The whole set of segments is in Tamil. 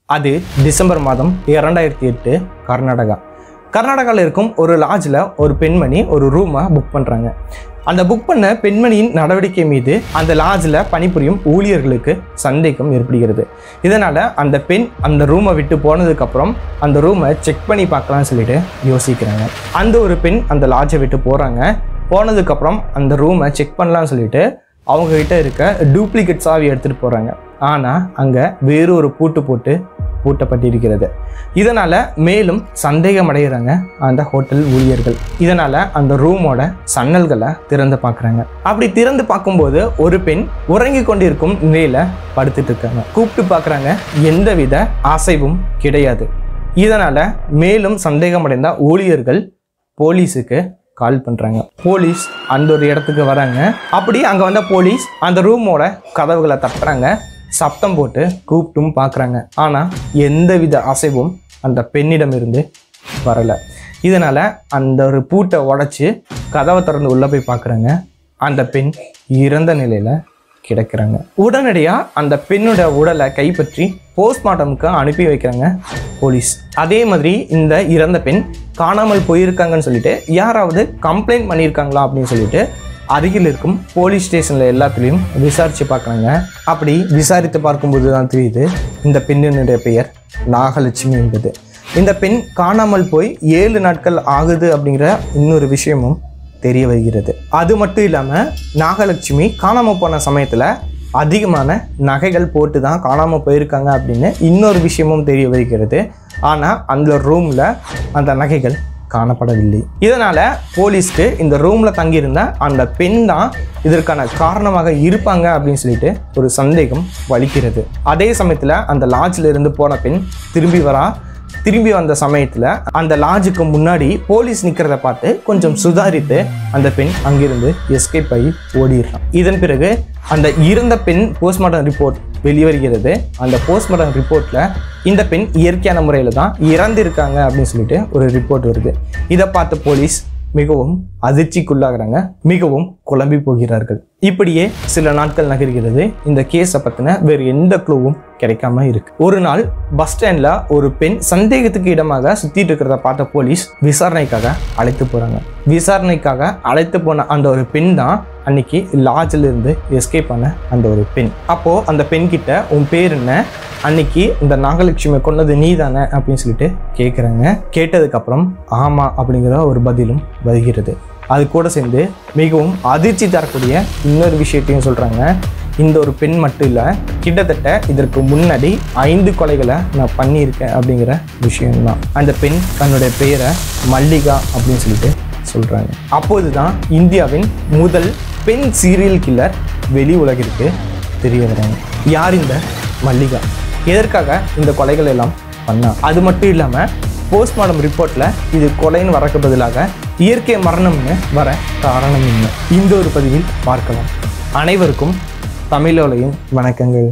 அது டிசம்பர் மாதம் இரண்டாயிரத்தி எட்டு கர்நாடகா கர்நாடகாவில் இருக்கும் ஒரு லாட்ஜில் ஒரு பெண்மணி ஒரு ரூமை புக் பண்ணுறாங்க அந்த புக் பண்ண பெண்மணியின் நடவடிக்கை மீது அந்த லாட்ஜில் பணிபுரியும் ஊழியர்களுக்கு சந்தேகம் ஏற்படுகிறது இதனால் அந்த பெண் அந்த ரூமை விட்டு போனதுக்கப்புறம் அந்த ரூமை செக் பண்ணி பார்க்கலாம்னு சொல்லிட்டு யோசிக்கிறாங்க அந்த ஒரு பெண் அந்த லாட்ஜை விட்டு போகிறாங்க போனதுக்கப்புறம் அந்த ரூமை செக் பண்ணலாம்னு சொல்லிட்டு அவங்க கிட்ட இருக்க டூப்ளிகேட் சாவி எடுத்துகிட்டு போகிறாங்க ஆனால் அங்கே வேறு ஒரு பூட்டு போட்டு பூட்டப்பட்டிருக்கிறது இதனால் மேலும் சந்தேகம் அடைகிறாங்க அந்த ஹோட்டல் ஊழியர்கள் இதனால் அந்த ரூமோட சன்னல்களை திறந்து பார்க்குறாங்க அப்படி திறந்து பார்க்கும்போது ஒரு பெண் உறங்கி கொண்டிருக்கும் நிலையில் படுத்துட்டு இருக்காங்க கூப்பிட்டு பார்க்குறாங்க எந்தவித அசைவும் கிடையாது இதனால் மேலும் சந்தேகமடைந்த ஊழியர்கள் போலீஸுக்கு கால் பண்ணுறாங்க போலீஸ் அந்த ஒரு இடத்துக்கு வராங்க அப்படி அங்கே வந்த போலீஸ் அந்த ரூமோட கதவுகளை தட்டுறாங்க சத்தம் போட்டு கூப்பிட்டும் பார்க்குறாங்க ஆனால் எந்தவித அசைவும் அந்த பெண்ணிடமிருந்து வரலை இதனால் அந்த ஒரு பூட்டை உடச்சி கதவை திறந்து உள்ளே போய் பார்க்குறாங்க அந்த பெண் இறந்த நிலையில் கிடக்கிறாங்க உடனடியாக அந்த பெண்ணோட உடலை கைப்பற்றி போஸ்ட்மார்ட்டமுக்கு அனுப்பி வைக்கிறாங்க போலீஸ் அதே மாதிரி இந்த இறந்த பெண் காணாமல் போயிருக்காங்கன்னு சொல்லிட்டு யாராவது கம்ப்ளைண்ட் பண்ணியிருக்காங்களா அப்படின்னு சொல்லிட்டு அருகில் இருக்கும் போலீஸ் ஸ்டேஷனில் எல்லாத்துலேயும் விசாரித்து பார்க்குறாங்க அப்படி விசாரித்து பார்க்கும்போது தான் தெரியுது இந்த பெண்ணினுடைய பெயர் நாகலட்சுமி என்பது இந்த பெண் காணாமல் போய் ஏழு நாட்கள் ஆகுது அப்படிங்கிற இன்னொரு விஷயமும் தெரிய வருகிறது அது மட்டும் இல்லாமல் நாகலட்சுமி காணாமல் போன சமயத்தில் அதிகமான நகைகள் போட்டு தான் காணாமல் போயிருக்காங்க அப்படின்னு இன்னொரு விஷயமும் தெரிய வருகிறது ஆனால் அந்த ரூமில் அந்த நகைகள் காணப்படவில்லை இதனால் போலீஸ்க்கு இந்த ரூமில் தங்கியிருந்த அந்த பெண் தான் இதற்கான காரணமாக இருப்பாங்க அப்படின்னு சொல்லிட்டு ஒரு சந்தேகம் வலிக்கிறது அதே சமயத்தில் அந்த லாட்ஜில் இருந்து போன பெண் திரும்பி வரா திரும்பி வந்த சமயத்தில் அந்த லாட்ஜுக்கு முன்னாடி போலீஸ் நிற்கிறத பார்த்து கொஞ்சம் சுதாரித்து அந்த பெண் அங்கிருந்து எஸ்கேப் ஆகி ஓடிடுறான் இதன் பிறகு அந்த இறந்த பெண் போஸ்ட்மார்ட்டம் ரிப்போர்ட் வெளிவருகிறது அந்த போஸ்ட்மார்ட்டம் ரிப்போர்ட்டில் இந்த பெண் இயற்கையான முறையில் தான் இறந்திருக்காங்க அப்படின்னு சொல்லிட்டு ஒரு ரிப்போர்ட் வருது இதை பார்த்த போலீஸ் மிகவும் அதிர்ச்சிக்குள்ளாகிறாங்க மிகவும் குழம்பி போகிறார்கள் இப்படியே சில நாட்கள் நகர்கிறது இந்த கேஸை பற்றின வேறு எந்த க்ளூவும் கிடைக்காம இருக்கு ஒரு நாள் பஸ் ஸ்டாண்டில் ஒரு பெண் சந்தேகத்துக்கு இடமாக சுத்திட்டு இருக்கிறத பார்த்த போலீஸ் விசாரணைக்காக அழைத்து போறாங்க விசாரணைக்காக அழைத்து போன அந்த ஒரு பெண் தான் அன்னைக்கு லாட்ஜில் இருந்து எஸ்கேப் ஆன அந்த ஒரு பெண் அப்போ அந்த பெண் கிட்ட உன் பேர் என்ன அன்னைக்கு இந்த நாகலட்சுமி கொன்னது நீ தானே அப்படின்னு சொல்லிட்டு கேட்குறாங்க கேட்டதுக்கப்புறம் ஆமாம் அப்படிங்கிற ஒரு பதிலும் வருகிறது அது கூட சேர்ந்து மிகவும் அதிர்ச்சி தரக்கூடிய இன்னொரு விஷயத்தையும் சொல்கிறாங்க இந்த ஒரு பெண் மட்டும் இல்லை கிட்டத்தட்ட இதற்கு முன்னாடி ஐந்து கொலைகளை நான் பண்ணியிருக்கேன் அப்படிங்கிற விஷயம்தான் அந்த பெண் தன்னுடைய பெயரை மல்லிகா அப்படின்னு சொல்லிட்டு சொல்கிறாங்க அப்போது தான் இந்தியாவின் முதல் பெண் சீரியல் கில்லர் வெளி உலகிற்கு தெரிய வராங்க யார் இந்த மல்லிகா எதற்காக இந்த கொலைகள் எல்லாம் பண்ணா அது மட்டும் இல்லாமல் போஸ்ட்மார்ட்டம் ரிப்போர்ட்டில் இது கொலைன்னு வரக்கு பதிலாக இயற்கை மரணம்னு வர காரணம் என்ன இந்த ஒரு பதிவில் பார்க்கலாம் அனைவருக்கும் தமிழோலையும் வணக்கங்கள்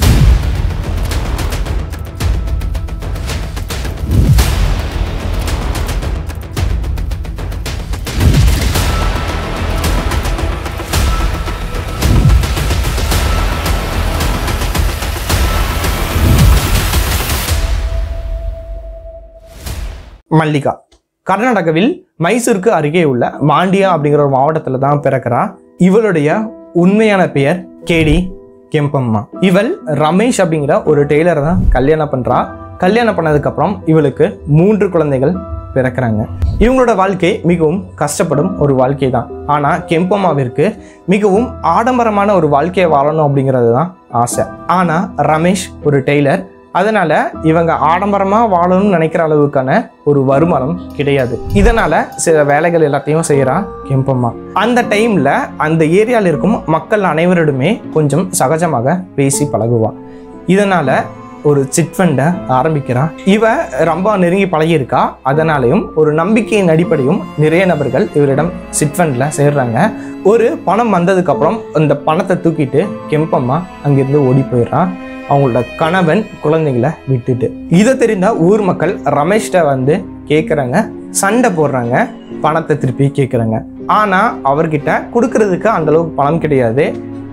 மல்லிகா கர்நாடகாவில் மைசூருக்கு அருகே உள்ள மாண்டியா அப்படிங்கிற ஒரு மாவட்டத்தில் தான் பிறக்கிறா இவளுடைய உண்மையான பெயர் கேடி கெம்பம்மா இவள் ரமேஷ் அப்படிங்கிற ஒரு டெய்லரை தான் கல்யாணம் பண்ணுறா கல்யாணம் பண்ணதுக்கப்புறம் இவளுக்கு மூன்று குழந்தைகள் பிறக்கிறாங்க இவங்களோட வாழ்க்கை மிகவும் கஷ்டப்படும் ஒரு வாழ்க்கை தான் ஆனால் கெம்பம்மாவிற்கு மிகவும் ஆடம்பரமான ஒரு வாழ்க்கையை வாழணும் அப்படிங்கிறது தான் ஆசை ஆனால் ரமேஷ் ஒரு டெய்லர் அதனால இவங்க ஆடம்பரமாக வாழணும்னு நினைக்கிற அளவுக்கான ஒரு வருமானம் கிடையாது இதனால சில வேலைகள் எல்லாத்தையும் செய்கிறா கெம்பம்மா அந்த டைம்ல அந்த ஏரியாவில் இருக்கும் மக்கள் அனைவரிடமே கொஞ்சம் சகஜமாக பேசி பழகுவா இதனால ஒரு சிட்ஃபண்டை ஆரம்பிக்கிறான் இவ ரொம்ப நெருங்கி பழகியிருக்கா அதனாலையும் ஒரு நம்பிக்கையின் அடிப்படையும் நிறைய நபர்கள் இவரிடம் சிட்ஃபண்டில் சேர்றாங்க ஒரு பணம் வந்ததுக்கப்புறம் அந்த பணத்தை தூக்கிட்டு கெம்பம்மா அங்கிருந்து ஓடி போயிடுறான் அவங்களோட கணவன் குழந்தைங்களை விட்டுட்டு இதை தெரிந்த ஊர் மக்கள் ரமேஷ்ட வந்து கேட்குறாங்க சண்டை போடுறாங்க பணத்தை திருப்பி கேட்குறாங்க ஆனால் அவர்கிட்ட கொடுக்கறதுக்கு அந்த அளவுக்கு பணம் கிடையாது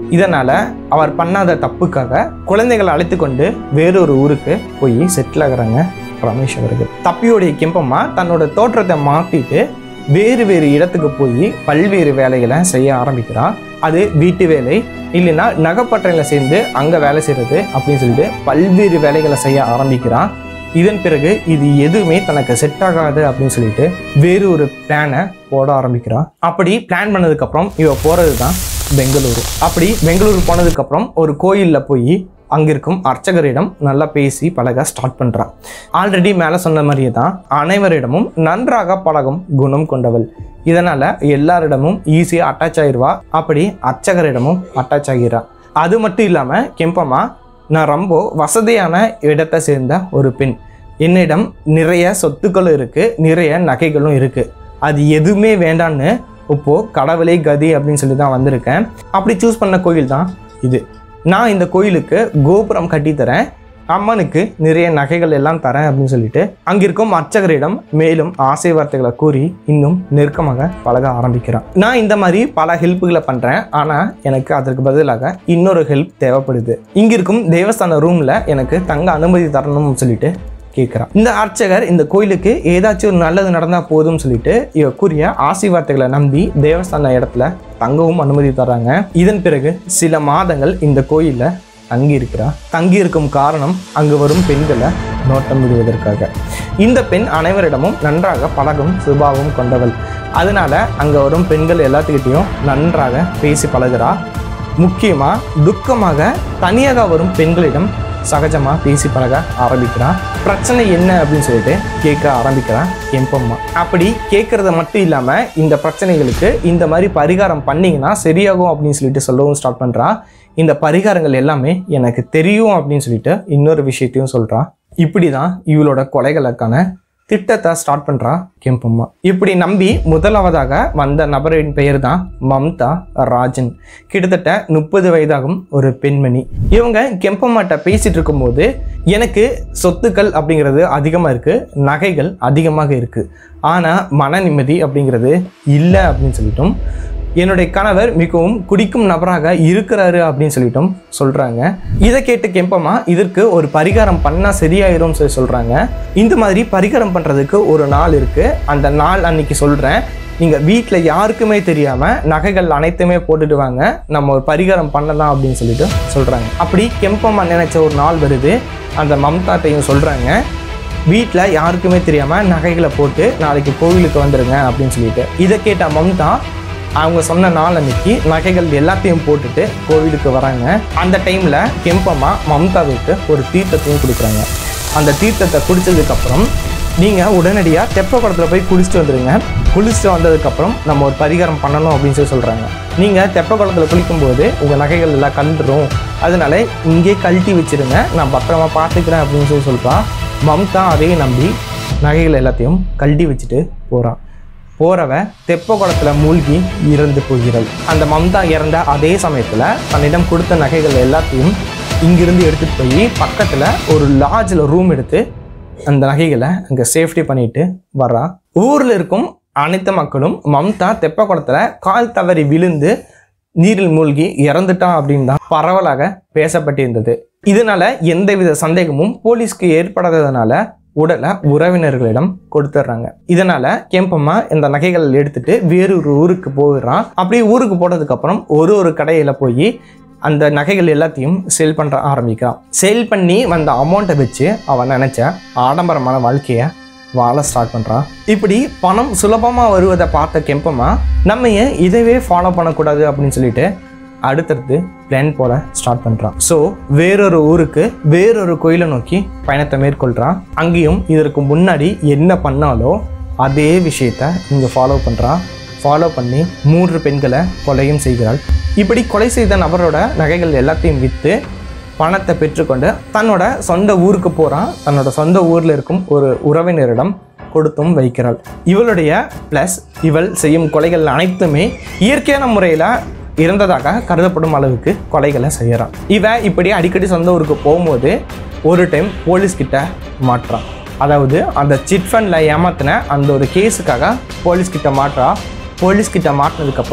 இதனால் அவர் பண்ணாத தப்புக்காக குழந்தைகளை அழைத்து கொண்டு வேறொரு ஊருக்கு போய் செட்டில் ஆகுறாங்க ரமேஷ் அவர்கள் தப்பியோடைய கெம்பம்மா தன்னோட தோற்றத்தை மாற்றிட்டு வேறு வேறு இடத்துக்கு போய் பல்வேறு வேலைகளை செய்ய ஆரம்பிக்கிறான் அது வீட்டு வேலை இல்லைன்னா நகைப்பட்டறையில் சேர்ந்து அங்கே வேலை செய்கிறது அப்படின்னு சொல்லிட்டு பல்வேறு வேலைகளை செய்ய ஆரம்பிக்கிறான் இதன் பிறகு இது எதுவுமே தனக்கு செட் ஆகாது அப்படின்னு சொல்லிட்டு வேறு ஒரு பிளானை போட ஆரம்பிக்கிறான் அப்படி பிளான் பண்ணதுக்கப்புறம் இவ போகிறது தான் பெங்களூரு அப்படி பெங்களூரு போனதுக்கப்புறம் ஒரு கோயிலில் போய் அங்கிருக்கும் அர்ச்சகரிடம் நல்லா பேசி பழக ஸ்டார்ட் பண்ணுறான் ஆல்ரெடி மேலே சொன்ன மாதிரியே தான் அனைவரிடமும் நன்றாக பழகும் குணம் கொண்டவள் இதனால் எல்லாரிடமும் ஈஸியாக அட்டாச் ஆகிடுவா அப்படி அர்ச்சகரிடமும் அட்டாச் ஆகிறா அது மட்டும் இல்லாமல் கெம்பம்மா நான் ரொம்ப வசதியான இடத்தை சேர்ந்த ஒரு பெண் என்னிடம் நிறைய சொத்துக்களும் இருக்குது நிறைய நகைகளும் இருக்குது அது எதுவுமே வேண்டான்னு இப்போது கடவுளே கதி அப்படின்னு சொல்லி தான் வந்திருக்கேன் அப்படி சூஸ் பண்ண கோயில் தான் இது நான் இந்த கோயிலுக்கு கோபுரம் கட்டித்தரேன் அம்மனுக்கு நிறைய நகைகள் எல்லாம் தரேன் அப்படின்னு சொல்லிட்டு அங்கிருக்கும் அர்ச்சகரிடம் மேலும் ஆசை வார்த்தைகளை கூறி இன்னும் நெருக்கமாக பழக ஆரம்பிக்கிறான் நான் இந்த மாதிரி பல ஹெல்ப்புகளை பண்ணுறேன் ஆனால் எனக்கு அதற்கு பதிலாக இன்னொரு ஹெல்ப் தேவைப்படுது இங்கிருக்கும் தேவஸ்தான ரூமில் எனக்கு தங்க அனுமதி தரணும்னு சொல்லிட்டு கேட்குறான் இந்த அர்ச்சகர் இந்த கோயிலுக்கு ஏதாச்சும் ஒரு நல்லது நடந்தால் போதும்னு சொல்லிட்டு இவ கூறிய ஆசீர்வாதங்களை நம்பி தேவஸ்தான இடத்துல தங்கவும் அனுமதி தராங்க இதன் பிறகு சில மாதங்கள் இந்த கோயிலில் தங்கி இருக்கிறா தங்கி இருக்கும் காரணம் அங்கு வரும் பெண்களை நோட்டம் விடுவதற்காக இந்த பெண் அனைவரிடமும் நன்றாக பழகும் சுபாவம் கொண்டவள் அதனால அங்கே வரும் பெண்கள் எல்லாத்துக்கிட்டையும் நன்றாக பேசி பழகுறா முக்கியமாக துக்கமாக தனியாக வரும் பெண்களிடம் சகஜமாக பேசி பழக ஆரம்பிக்கிறான் பிரச்சனை என்ன அப்படின்னு சொல்லிட்டு கேட்க ஆரம்பிக்கிறான் எம்பம்மா அப்படி கேட்குறது மட்டும் இல்லாமல் இந்த பிரச்சனைகளுக்கு இந்த மாதிரி பரிகாரம் பண்ணீங்கன்னா சரியாகும் அப்படின்னு சொல்லிட்டு சொல்லவும் ஸ்டார்ட் பண்ணுறா இந்த பரிகாரங்கள் எல்லாமே எனக்கு தெரியும் அப்படின்னு சொல்லிட்டு இன்னொரு விஷயத்தையும் சொல்கிறான் இப்படி தான் இவளோட கொலைகளுக்கான திட்டத்தை ஸ்டார்ட் பண்ணுறா கெம்பம்மா இப்படி நம்பி முதலாவதாக வந்த நபரின் பெயர் தான் மம்தா ராஜன் கிட்டத்தட்ட முப்பது வயதாகும் ஒரு பெண்மணி இவங்க கெம்பம்மாட்ட பேசிட்டு இருக்கும்போது எனக்கு சொத்துக்கள் அப்படிங்கிறது அதிகமாக இருக்குது நகைகள் அதிகமாக இருக்குது ஆனால் மன நிம்மதி அப்படிங்கிறது இல்லை அப்படின்னு சொல்லிட்டும் என்னுடைய கணவர் மிகவும் குடிக்கும் நபராக இருக்கிறாரு அப்படின்னு சொல்லிட்டும் சொல்கிறாங்க இதை கேட்டு கெம்பமா இதற்கு ஒரு பரிகாரம் பண்ணால் சரியாயிரும் சொல்லி சொல்கிறாங்க இந்த மாதிரி பரிகாரம் பண்ணுறதுக்கு ஒரு நாள் இருக்குது அந்த நாள் அன்னைக்கு சொல்கிறேன் நீங்கள் வீட்டில் யாருக்குமே தெரியாமல் நகைகள் அனைத்துமே போட்டுட்டு வாங்க நம்ம ஒரு பரிகாரம் பண்ணலாம் அப்படின்னு சொல்லிட்டு சொல்கிறாங்க அப்படி கெம்பம்மா நினைச்ச ஒரு நாள் வருது அந்த மம்தாட்டையும் சொல்கிறாங்க வீட்டில் யாருக்குமே தெரியாமல் நகைகளை போட்டு நாளைக்கு கோவிலுக்கு வந்துடுங்க அப்படின்னு சொல்லிட்டு இதை கேட்ட மம்தா அவங்க சொன்ன நாள் அன்னைக்கு நகைகள் எல்லாத்தையும் போட்டுட்டு கோவிலுக்கு வராங்க அந்த டைமில் கெம்பம்மா மம்தாவுக்கு ஒரு தீர்த்தத்தையும் கொடுக்குறாங்க அந்த தீர்த்தத்தை குடிச்சதுக்கப்புறம் நீங்கள் உடனடியாக தெப்ப குளத்தில் போய் குளிச்சுட்டு வந்துடுங்க குளிச்சுட்டு வந்ததுக்கப்புறம் நம்ம ஒரு பரிகாரம் பண்ணணும் அப்படின்னு சொல்லி சொல்கிறாங்க நீங்கள் தெப்ப குளத்தில் குளிக்கும்போது உங்கள் நகைகள் எல்லாம் கண்டுரும் அதனால இங்கே கழட்டி வச்சிருங்க நான் பத்திரமா பார்த்துக்கிறேன் அப்படின்னு சொல்லி சொல்கிறா மம்தா அதையும் நம்பி நகைகள் எல்லாத்தையும் கழட்டி வச்சுட்டு போகிறான் போறவ தெப்ப குளத்துல மூழ்கி இறந்து போகிறாள் அந்த மம்தா இறந்த அதே சமயத்துல தன்னிடம் கொடுத்த நகைகள் எல்லாத்தையும் இங்கிருந்து எடுத்துட்டு போய் பக்கத்துல ஒரு லாட்ஜில் ரூம் எடுத்து அந்த நகைகளை அங்கே சேஃப்டி பண்ணிட்டு வர்றா ஊரில் இருக்கும் அனைத்து மக்களும் மம்தா தெப்ப குளத்துல கால் தவறி விழுந்து நீரில் மூழ்கி இறந்துட்டான் அப்படின்னு தான் பரவலாக பேசப்பட்டிருந்தது இதனால எந்தவித சந்தேகமும் போலீஸ்க்கு ஏற்படாததுனால உடலை உறவினர்களிடம் கொடுத்துட்றாங்க இதனால கேம்பம்மா இந்த நகைகள் எடுத்துட்டு வேறொரு ஊருக்கு போயிடுறான் அப்படி ஊருக்கு போனதுக்கு அப்புறம் ஒரு ஒரு கடையில போய் அந்த நகைகள் எல்லாத்தையும் சேல் பண்ண ஆரம்பிக்கிறான் சேல் பண்ணி வந்த அமௌண்ட்டை வச்சு அவன் நினைச்ச ஆடம்பரமான வாழ்க்கையை வாழ ஸ்டார்ட் பண்ணுறான் இப்படி பணம் சுலபமாக வருவதை பார்த்த கெம்பம்மா நம்ம ஏன் இதவே ஃபாலோ பண்ணக்கூடாது அப்படின்னு சொல்லிட்டு அடுத்தடுத்து பிளான் போட ஸ்டார்ட் பண்ணுறான் ஸோ வேறொரு ஊருக்கு வேறொரு கோயிலை நோக்கி பயணத்தை மேற்கொள்கிறான் அங்கேயும் இதற்கு முன்னாடி என்ன பண்ணாலோ அதே விஷயத்த இங்கே ஃபாலோ பண்ணுறான் ஃபாலோ பண்ணி மூன்று பெண்களை கொலையும் செய்கிறாள் இப்படி கொலை செய்த நபரோட நகைகள் எல்லாத்தையும் விற்று பணத்தை பெற்றுக்கொண்டு தன்னோட சொந்த ஊருக்கு போகிறான் தன்னோட சொந்த ஊரில் இருக்கும் ஒரு உறவினரிடம் கொடுத்தும் வைக்கிறாள் இவளுடைய ப்ளஸ் இவள் செய்யும் கொலைகள் அனைத்துமே இயற்கையான முறையில் இறந்ததாக கருதப்படும் அளவுக்கு கொலைகளை செய்கிறான் இவ இப்படி அடிக்கடி சொந்த ஊருக்கு போகும்போது ஒரு டைம் போலீஸ் கிட்ட மாட்டுறான் அதாவது அந்த சிட் ஃபண்டில் ஏமாத்தின அந்த ஒரு கேஸுக்காக போலீஸ் கிட்ட மாட்டுறா போலீஸ் கிட்ட மாட்டினதுக்கப்புறம்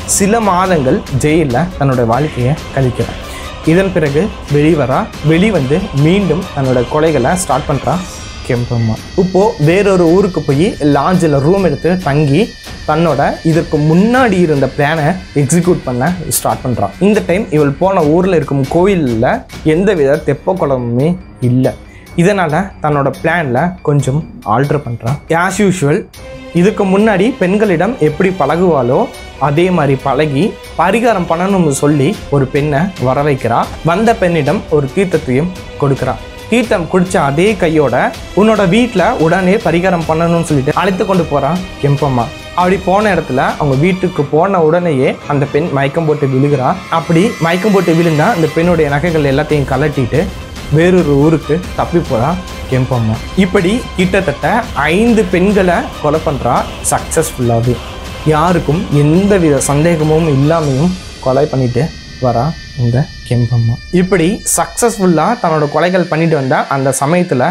சில மாதங்கள் ஜெயிலில் தன்னோட வாழ்க்கையை கழிக்கிறான் இதன் பிறகு வெளிவரா வெளிவந்து மீண்டும் தன்னோட கொலைகளை ஸ்டார்ட் பண்ணுறா கெம்பம்மா இப்போ வேறொரு ஊருக்கு போய் லாட்ஜில் ரூம் எடுத்து தங்கி தன்னோட இதற்கு முன்னாடி இருந்த பிளானை எக்ஸிக்யூட் பண்ண ஸ்டார்ட் பண்ணுறான் இந்த டைம் இவள் போன ஊரில் இருக்கும் கோயிலில் எந்தவித தெப்ப குளமுமே இல்லை இதனால் தன்னோட பிளானில் கொஞ்சம் ஆல்டர் பண்ணுறான் ஆஸ் யூஷுவல் இதுக்கு முன்னாடி பெண்களிடம் எப்படி பழகுவாளோ அதே மாதிரி பழகி பரிகாரம் பண்ணணும்னு சொல்லி ஒரு பெண்ணை வர வைக்கிறா வந்த பெண்ணிடம் ஒரு தீர்த்தத்தையும் கொடுக்குறா தீர்த்தம் குடிச்ச அதே கையோட உன்னோட வீட்டில் உடனே பரிகாரம் பண்ணணும்னு சொல்லிட்டு அழைத்து கொண்டு போகிறான் கெம்பம்மா அப்படி போன இடத்துல அவங்க வீட்டுக்கு போன உடனேயே அந்த பெண் மயக்கம் போட்டு விழுகிறா அப்படி மயக்கம் போட்டு விழுந்தா அந்த பெண்ணுடைய நகைகள் எல்லாத்தையும் கலட்டிட்டு வேறொரு ஊருக்கு தப்பி போறா கெம்பம்மா இப்படி கிட்டத்தட்ட ஐந்து பெண்களை கொலை பண்ணுறா சக்ஸஸ்ஃபுல்லாகவே யாருக்கும் எந்தவித சந்தேகமும் இல்லாமையும் கொலை பண்ணிட்டு வரா இந்த கெம்பம்மா இப்படி சக்ஸஸ்ஃபுல்லாக தன்னோட கொலைகள் பண்ணிட்டு வந்த அந்த சமயத்தில்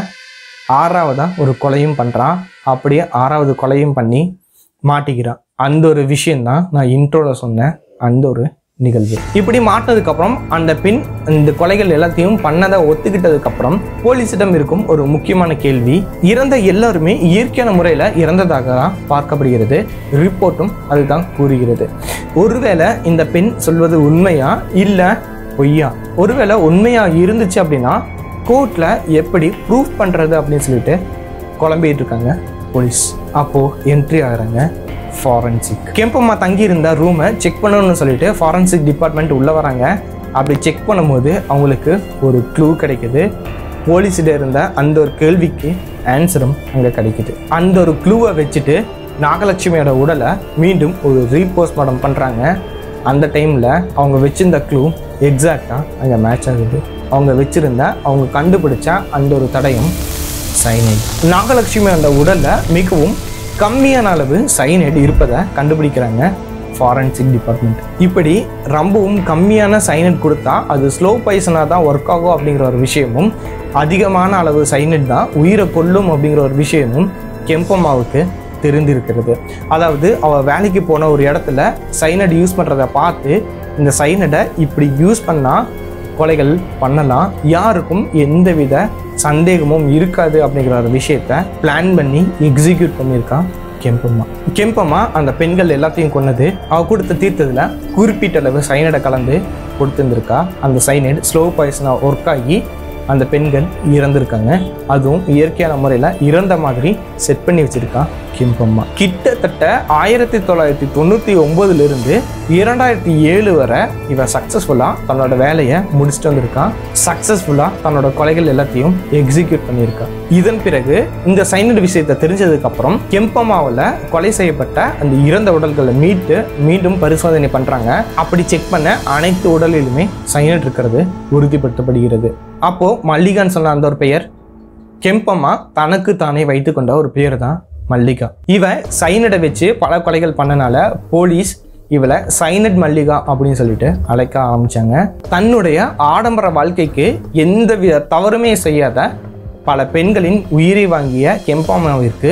ஆறாவதாக ஒரு கொலையும் பண்ணுறான் அப்படியே ஆறாவது கொலையும் பண்ணி மாட்டிக்கிறான் அந்த ஒரு விஷயந்தான் நான் இன்ட்ரோவில் சொன்ன அந்த ஒரு நிகழ்வு இப்படி மாட்டினதுக்கப்புறம் அந்த பெண் இந்த கொலைகள் எல்லாத்தையும் பண்ணதை ஒத்துக்கிட்டதுக்கப்புறம் போலீஸிடம் இருக்கும் ஒரு முக்கியமான கேள்வி இறந்த எல்லாருமே இயற்கையான முறையில் இறந்ததாக தான் பார்க்கப்படுகிறது ரிப்போர்ட்டும் அதுதான் கூறுகிறது ஒருவேளை இந்த பெண் சொல்வது உண்மையா இல்லை பொய்யா ஒருவேளை உண்மையா இருந்துச்சு அப்படின்னா கோர்ட்டில் எப்படி ப்ரூஃப் பண்ணுறது அப்படின்னு சொல்லிட்டு குழம்பிட்டு இருக்காங்க போலீஸ் அப்போது என்ட்ரி ஆகுறாங்க ஃபாரன்சிக் கெம்பம்மா தங்கியிருந்த ரூமை செக் பண்ணணும்னு சொல்லிட்டு ஃபாரன்சிக் டிபார்ட்மெண்ட் உள்ளே வராங்க அப்படி செக் பண்ணும்போது அவங்களுக்கு ஒரு க்ளூ கிடைக்குது போலீஸிட இருந்த அந்த ஒரு கேள்விக்கு ஆன்சரும் அங்கே கிடைக்குது அந்த ஒரு க்ளூவை வச்சுட்டு நாகலட்சுமியோட உடலை மீண்டும் ஒரு ரீபோஸ்ட்மார்ட்டம் பண்ணுறாங்க அந்த டைமில் அவங்க வச்சிருந்த க்ளூ எக்ஸாக்டாக அங்கே மேட்ச் ஆகுது அவங்க வச்சிருந்த அவங்க கண்டுபிடிச்ச அந்த ஒரு தடயம் சைனைட் நாகலட்சுமி அந்த உடலில் மிகவும் கம்மியான அளவு சைனைடு இருப்பதை கண்டுபிடிக்கிறாங்க ஃபாரன்சிக் டிபார்ட்மெண்ட் இப்படி ரொம்பவும் கம்மியான சைனட் கொடுத்தா அது ஸ்லோ பாய்சனாக தான் ஒர்க் ஆகும் அப்படிங்கிற ஒரு விஷயமும் அதிகமான அளவு சைனட் தான் உயிரை கொல்லும் அப்படிங்கிற ஒரு விஷயமும் கெம்பம்மாவுக்கு தெரிந்திருக்கிறது அதாவது அவள் வேலைக்கு போன ஒரு இடத்துல சைனட் யூஸ் பண்ணுறத பார்த்து இந்த சைனடை இப்படி யூஸ் பண்ணால் கொலைகள் பண்ணலாம் யாருக்கும் எந்தவித சந்தேகமும் இருக்காது அப்படிங்கிற ஒரு விஷயத்த பிளான் பண்ணி எக்ஸிக்யூட் பண்ணியிருக்கான் கெம்பம்மா கெம்பம்மா அந்த பெண்கள் எல்லாத்தையும் கொன்னது அவ கொடுத்த தீர்த்ததுல குறிப்பிட்ட அளவு சைனடை கலந்து கொடுத்துருந்துருக்கா அந்த சைனைடு ஸ்லோ பாய்சனாக ஒர்க் ஆகி அந்த பெண்கள் இறந்துருக்காங்க அதுவும் இயற்கையான முறையில் இறந்த மாதிரி செட் பண்ணி வச்சிருக்கா கிம்பம்மா கிட்டத்தட்ட ஆயிரத்தி தொள்ளாயிரத்தி தொண்ணூற்றி ஒம்போதுலேருந்து இரண்டாயிரத்தி ஏழு வரை இவன் சக்ஸஸ்ஃபுல்லாக தன்னோட வேலையை முடிச்சுட்டு வந்திருக்கான் சக்ஸஸ்ஃபுல்லாக தன்னோட கொலைகள் எல்லாத்தையும் எக்ஸிக்யூட் பண்ணியிருக்கான் இதன் பிறகு இந்த சைனட் விஷயத்தை தெரிஞ்சதுக்கப்புறம் கெம்பம்மாவில் கொலை செய்யப்பட்ட அந்த இறந்த உடல்களை மீட்டு மீண்டும் பரிசோதனை பண்ணுறாங்க அப்படி செக் பண்ண அனைத்து உடலிலுமே சைனட் இருக்கிறது உறுதிப்படுத்தப்படுகிறது அப்போது மல்லிகான்னு சொன்ன அந்த ஒரு பெயர் கெம்பம்மா தனக்கு தானே வைத்துக்கொண்ட ஒரு பேர் தான் மல்லிகா இவ சைனடை வச்சு பல கொலைகள் பண்ணனால போலீஸ் இவளை சைனட் மல்லிகா அப்படின்னு சொல்லிட்டு அழைக்க ஆரம்பிச்சாங்க தன்னுடைய ஆடம்பர வாழ்க்கைக்கு எந்தவித தவறுமே செய்யாத பல பெண்களின் உயிரை வாங்கிய கெம்பம்மாவிற்கு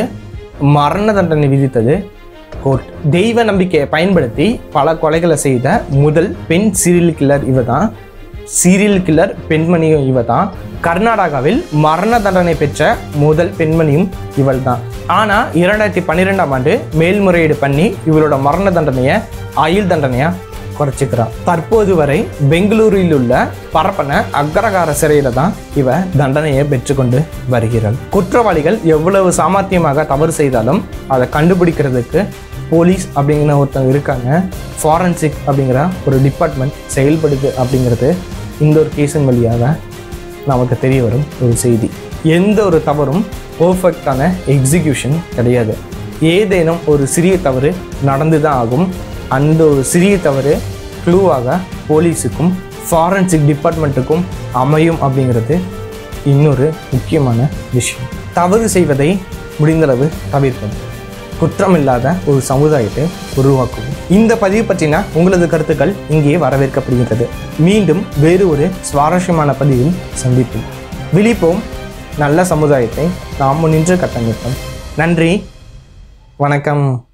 மரண தண்டனை விதித்தது கோர்ட் தெய்வ நம்பிக்கையை பயன்படுத்தி பல கொலைகளை செய்த முதல் பெண் சீரியல் கில்லர் இவ தான் சீரியல் கில்லர் பெண்மணியும் இவ தான் கர்நாடகாவில் மரண தண்டனை பெற்ற முதல் பெண்மணியும் இவள் தான் ஆனால் இரண்டாயிரத்தி பன்னிரெண்டாம் ஆண்டு மேல்முறையீடு பண்ணி இவளோட மரண தண்டனையை ஆயுள் தண்டனையா குறைச்சிக்கிறான் தற்போது வரை பெங்களூரில் உள்ள பரப்பன அக்ரகார சிறையில தான் இவ தண்டனையை பெற்றுக்கொண்டு வருகிறாள் குற்றவாளிகள் எவ்வளவு சாமர்த்தியமாக தவறு செய்தாலும் அதை கண்டுபிடிக்கிறதுக்கு போலீஸ் அப்படிங்கிற ஒருத்தவங்க இருக்காங்க ஃபாரன்சிக் அப்படிங்கிற ஒரு டிபார்ட்மெண்ட் செயல்படுது அப்படிங்கிறது இந்த ஒரு கேஸின் வழியாக நமக்கு தெரிய வரும் ஒரு செய்தி எந்த ஒரு தவறும் பர்ஃபெக்டான எக்ஸிக்யூஷன் கிடையாது ஏதேனும் ஒரு சிறிய தவறு நடந்து தான் ஆகும் அந்த ஒரு சிறிய தவறு க்ளூவாக போலீஸுக்கும் ஃபாரன்சிக் டிபார்ட்மெண்ட்டுக்கும் அமையும் அப்படிங்கிறது இன்னொரு முக்கியமான விஷயம் தவறு செய்வதை முடிந்தளவு தவிர்க்கும் குற்றமில்லாத ஒரு சமுதாயத்தை உருவாக்குவோம் இந்த பதிவு பற்றின உங்களது கருத்துக்கள் இங்கே வரவேற்கப்படுகின்றது மீண்டும் வேறு ஒரு சுவாரஸ்யமான பதிவில் சந்திப்போம் விழிப்போம் நல்ல சமுதாயத்தை நாம் நின்று கட்டமைப்போம் நன்றி வணக்கம்